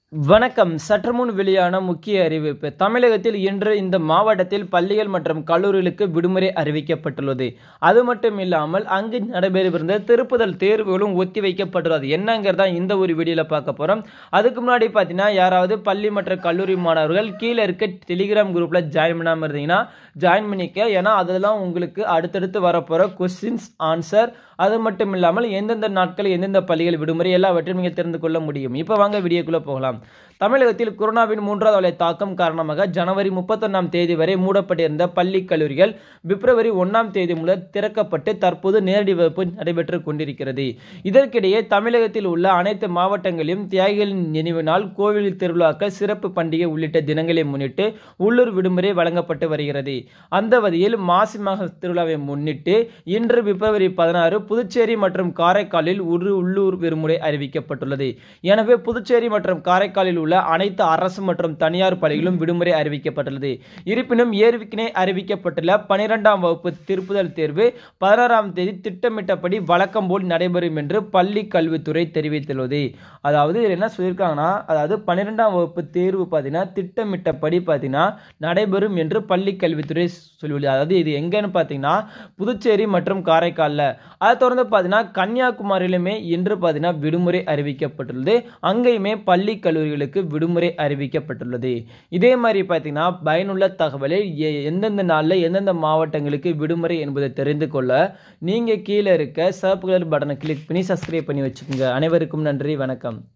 வணக்கம் சற்று முன் வெளியான முக்கிய அறிவிப்பு தமிழகத்தில் இன்று இந்த மாவட்டத்தில் பள்ளிகள் மற்றும் கல்லூரிகளுக்கு விடுமுறை அறிவிக்கப்பட்டுள்ளது அது மட்டும் இல்லாமல் அங்கு நடைபெறவிருந்த திருப்புதல் தேர்வுகளும் ஒத்தி வைக்கப்பட்டுள்ளது என்னங்கிறதா இந்த ஒரு வீடியோவில் பார்க்க போகிறோம் அதுக்கு முன்னாடி பார்த்தீங்கன்னா யாராவது பள்ளி மற்றும் கல்லூரி மாணவர்கள் கீழே இருக்க டெலிகிராம் குரூப்பில் ஜாயின் பண்ணாமல் இருந்தீங்கன்னா ஜாயின் பண்ணிக்க ஏன்னா அதெல்லாம் உங்களுக்கு அடுத்தடுத்து வரப்போகிற கொஸ்டின்ஸ் ஆன்சர் அது மட்டும் இல்லாமல் எந்தெந்த நாட்கள் எந்தெந்த பள்ளிகள் விடுமுறை எல்லாவற்றையும் நீங்கள் தெரிந்து கொள்ள முடியும் இப்போ வாங்க வீடியோக்குள்ளே போகலாம் தமிழகத்தில் கொரோனாவின் மூன்றாவது அலை தாக்கம் காரணமாக ஜனவரி முப்பத்தொன்னாம் தேதி வரை மூடப்பட்டிருந்த பள்ளி கல்லூரிகள் பிப்ரவரி ஒன்றாம் தேதி முதல் திறக்கப்பட்டு தற்போது நேரடி வகுப்பு நடைபெற்று கொண்டிருக்கிறது இதற்கிடையே தமிழகத்தில் உள்ள அனைத்து மாவட்டங்களிலும் தியாகிகளின் நினைவு நாள் கோவில் திருவிழாக்கள் சிறப்பு பண்டிகை உள்ளிட்ட தினங்களை முன்னிட்டு உள்ளூர் விடுமுறை வழங்கப்பட்டு வருகிறது அந்த வகையில் மாசி மக திருவிழாவை முன்னிட்டு இன்று பிப்ரவரி பதினாறு புதுச்சேரி மற்றும் காரைக்காலில் ஒரு உள்ளூர் விடுமுறை அறிவிக்கப்பட்டுள்ளது எனவே புதுச்சேரி மற்றும் காரைக்காலில் உள்ள அனைத்து அரசு மற்றும் தனியார் பள்ளிகளும் விடுமுறை அறிவிக்கப்பட்டுள்ளது இருப்பினும் ஏற்கனவே அறிவிக்கப்பட்டுள்ள பனிரெண்டாம் வகுப்பு திருப்புதல் தேர்வு பதினாறாம் தேதி திட்டமிட்டபடி வழக்கம் போல் நடைபெறும் என்று பள்ளி கல்வித்துறை தெரிவித்துள்ளது அதாவது இதில் என்ன சொல்லியிருக்காங்கன்னா அதாவது பன்னிரெண்டாம் வகுப்பு தேர்வு பார்த்தீங்கன்னா திட்டமிட்டபடி பார்த்தீங்கன்னா நடைபெறும் என்று பள்ளி கல்வித்துறை சொல்லியுள்ளது அதாவது இது எங்கன்னு பார்த்தீங்கன்னா புதுச்சேரி மற்றும் காரைக்காலில் அதை தொடர்ந்து பார்த்தீங்கன்னா கன்னியாகுமரியிலுமே இன்று பார்த்தீங்கன்னா விடுமுறை அறிவிக்கப்பட்டுள்ளது அங்கேயுமே பள்ளி கல்லூரிகளுக்கு விடுமுறை அறிவிக்கப்பட்டுள்ளது இதே மாதிரி பார்த்தீங்கன்னா பயனுள்ள தகவலை எ- எந்தெந்த நாளில் எந்தெந்த மாவட்டங்களுக்கு விடுமுறை என்பதை தெரிந்து கொள்ள நீங்கள் கீழே இருக்க சிவப்பு கலர் பட்டனை கிளிக் பண்ணி சப்ஸ்கிரைப் பண்ணி வச்சுக்கோங்க அனைவருக்கும் நன்றி வணக்கம்